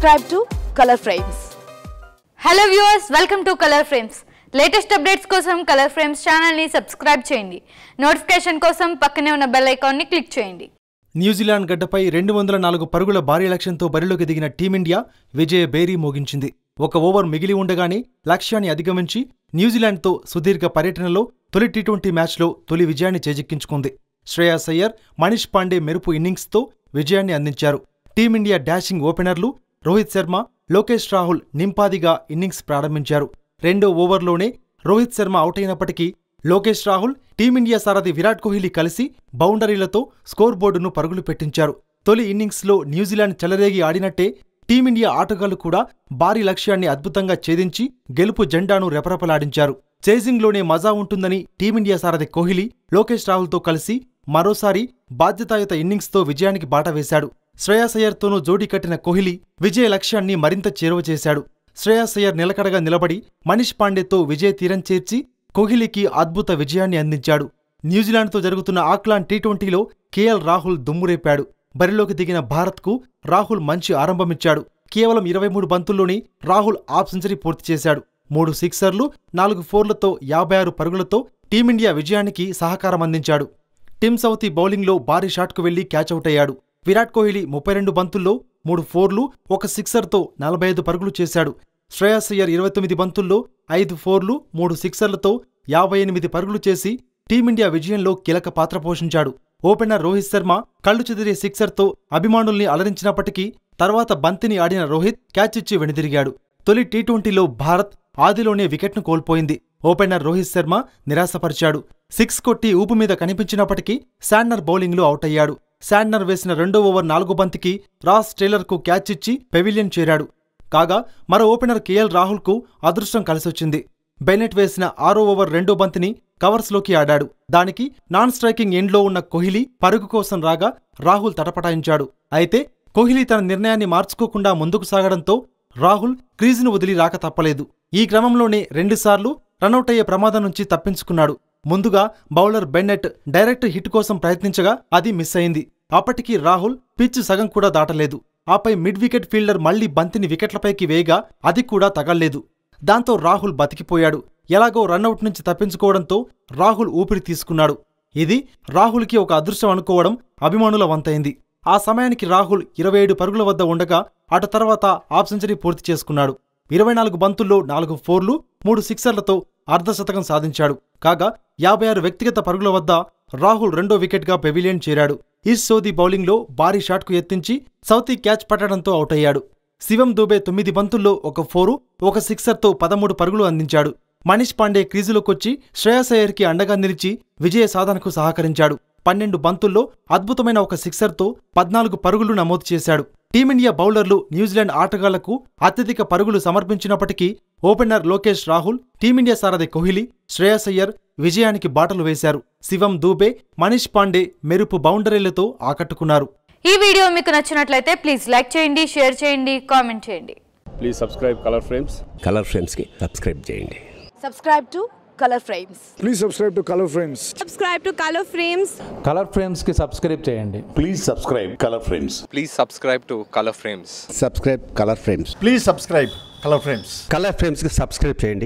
Subscribe to Color Frames. Hello viewers welcome to Color Frames latest updates కోసం Color Frames ఛానల్ని subscribe చేయండి notification కోసం పక్కనే ఉన్న బెల్ ఐకాన్ని క్లిక్ చేయండి న్యూజిలాండ్ గడ్డపై రెండు వందల నాలుగు పరుగుల భారీ లక్ష్యంతో బరిలోకి దిగిన టీమిండియా విజయ బేరీ మోగించింది ఒక ఓవర్ మిగిలి ఉండగానే లక్ష్యాన్ని అధిగమించి న్యూజిలాండ్తో సుదీర్ఘ పర్యటనలో తొలి టీ ట్వంటీ మ్యాచ్లో తొలి విజయాన్ని చేజిక్కించుకుంది శ్రేయాస్ అయ్యర్ మనీష్ పాండే మెరుపు ఇన్నింగ్స్తో విజయాన్ని అందించారు టీమిండియా డాషింగ్ ఓపెనర్లు రోహిత్ శర్మ లోకేష్ రాహుల్ నింపాదిగా ఇన్నింగ్స్ ప్రారంభించారు రెండో ఓవర్లోనే రోహిత్ శర్మ అవుట్ అయినప్పటికీ లోకేష్ రాహుల్ టీమిండియా సారథి విరాట్ కోహ్లీ కలిసి బౌండరీలతో స్కోర్ బోర్డును పరుగులు పెట్టించారు తొలి ఇన్నింగ్స్లో న్యూజిలాండ్ చెలరేగి ఆడినట్టే టీమిండియా ఆటగాళ్లు కూడా భారీ లక్ష్యాన్ని అద్భుతంగా ఛేదించి గెలుపు జెండాను రెపరెపలాడించారు చేజింగ్లోనే మజా ఉంటుందని టీమిండియా సారథి కోహ్లీ లోకేష్ రాహుల్తో కలిసి మరోసారి బాధ్యతాయుత ఇన్నింగ్స్తో విజయానికి బాట వేశాడు శ్రేయాస్ అయ్యర్తోనూ జోడీ కట్టిన కోహ్లీ విజయ లక్ష్యాన్ని మరింత చేరువ చేశాడు శ్రేయాస్ అయ్యర్ నిలకడగా నిలబడి మనీష్ పాండేతో విజయ తీరం చేర్చి కోహ్లీకి అద్భుత విజయాన్ని అందించాడు న్యూజిలాండ్తో జరుగుతున్న ఆక్లాండ్ టీ ట్వంటీలో కేఎల్ రాహుల్ దుమ్మురేపాడు బరిలోకి దిగిన భారత్కు రాహుల్ మంచి ఆరంభమిచ్చాడు కేవలం ఇరవై మూడు బంతుల్లోనే రాహుల్ హాఫ్ సెంచరీ పూర్తి చేశాడు మూడు సిక్సర్లు నాలుగు ఫోర్లతో యాభై ఆరు పరుగులతో టీమిండియా విజయానికి సహకారం అందించాడు టిమ్ సౌతీ బౌలింగ్లో భారీ షాట్కు వెళ్లి క్యాచౌట్ అయ్యాడు విరాట్ కోహ్లీ ముప్పై రెండు బంతుల్లో మూడు ఫోర్లు ఒక సిక్సర్తో నలభై ఐదు పరుగులు చేశాడు శ్రేయాస్ అయ్యర్ ఇరవై తొమ్మిది బంతుల్లో ఐదు ఫోర్లు మూడు సిక్సర్లతో యాభై ఎనిమిది పరుగులు చేసి టీమిండియా విజయంలో కీలక పాత్ర పోషించాడు ఓపెనర్ రోహిత్ శర్మ కళ్లు చెదిరే సిక్సర్తో అభిమానుల్ని అలరించినప్పటికీ తర్వాత బంతిని ఆడిన రోహిత్ క్యాచ్ ఇచ్చి వెనుదిరిగాడు తొలి టీ ట్వంటీలో భారత్ ఆదిలోనే వికెట్ను కోల్పోయింది ఓపెనర్ రోహిత్ శర్మ నిరాశపరిచాడు సిక్స్ కొట్టి ఊపు మీద కనిపించినప్పటికీ శాండ్నర్ బౌలింగ్లో అవుట్ అయ్యాడు శాండ్నర్ వేసిన రెండో ఓవర్ నాలుగో బంతికి రాస్ టేలర్కు క్యాచ్ ఇచ్చి పెవిలియన్ చేరాడు కాగా మరో ఓపెనర్ కేఎల్ రాహుల్కు అదృష్టం కలిసొచ్చింది బెన్నెట్ వేసిన ఆరో ఓవర్ రెండో బంతిని కవర్స్లోకి ఆడాడు దానికి నాన్ స్ట్రైకింగ్ ఎండ్లో ఉన్న కోహ్లీ పరుగు కోసం రాగా రాహుల్ తటపటాయించాడు అయితే కోహ్లీ తన నిర్ణయాన్ని మార్చుకోకుండా ముందుకు సాగడంతో రాహుల్ క్రీజును వదిలి రాక తప్పలేదు ఈ క్రమంలోనే రెండుసార్లు రనౌట్ అయ్యే ప్రమాదం నుంచి తప్పించుకున్నాడు ముందుగా బౌలర్ బెన్నెట్ డైరెక్ట్ హిట్ కోసం ప్రయత్నించగా అది మిస్ అయింది అప్పటికి రాహుల్ పిచ్ సగం కూడా దాటలేదు ఆపై మిడ్ వికెట్ ఫీల్డర్ మళ్లీ బంతిని వికెట్లపైకి వేయగా అది కూడా తగల్లేదు దాంతో రాహుల్ బతికిపోయాడు ఎలాగో రన్అట్ నుంచి తప్పించుకోవడంతో రాహుల్ ఊపిరి తీసుకున్నాడు ఇది రాహుల్కి ఒక అదృష్టం అనుకోవడం అభిమానుల వంతైంది ఆ సమయానికి రాహుల్ ఇరవై ఏడు పరుగుల వద్ద ఉండగా అటు తర్వాత హాఫ్ సెంచరీ పూర్తి చేసుకున్నాడు ఇరవై నాలుగు బంతుల్లో నాలుగు ఫోర్లు మూడు సిక్సర్లతో అర్ధశతకం సాధించాడు కాగా యాభై ఆరు వ్యక్తిగత పరుగుల వద్ద రాహుల్ రెండో వికెట్గా పెవిలియన్ చేరాడు ఈస్ సోదీ బౌలింగ్లో భారీ షాట్కు ఎత్తించి సౌతీ క్యాచ్ పట్టడంతో అవుట్ అయ్యాడు శివం దూబే తొమ్మిది బంతుల్లో ఒక ఫోరు ఒక సిక్సర్తో పదమూడు పరుగులు అందించాడు మనీష్ పాండే క్రీజులోకొచ్చి శ్రేయస్ అయ్యర్కి అండగా నిలిచి విజయ సాధనకు సహకరించాడు పన్నెండు బంతుల్లో అద్భుతమైన ఒక సిక్సర్తో పద్నాలుగు పరుగులు నమోదు చేశాడు టీమిండియా బౌలర్లు న్యూజిలాండ్ ఆటగాళ్లకు అత్యధిక పరుగులు సమర్పించినప్పటికీ ఓపెనర్ లోకేష్ రాహుల్ టీమిండియా సారథి కోహ్లీ శ్రేయస్ అయ్యర్ విజయానికి బాటలు వేశారు శివం దూబే మనీష్ పాండే మెరుపు బౌండరీలతో ఆకట్టుకున్నారు ఈ వీడియో మీకు నచ్చినట్లయితే ప్లీజ్ లైక్ చేయండి షేర్ చేయండి కామెంట్ చేయండి please subscribe Color Frames Color ఫ్రేమ్స్కి సబ్స్క్రైబ్ చేయండి Subscribe to Color Frames. Please subscribe to Color Frames. subscribe to Color Frames Color ఫ్రేమ్స్కి సబ్స్క్రైబ్ చేయండి Please subscribe Color Frames. Please subscribe to Color Frames. Subscribe Color Frames Please subscribe Color Frames. Color ఫ్రేమ్స్కి subscribe చేయండి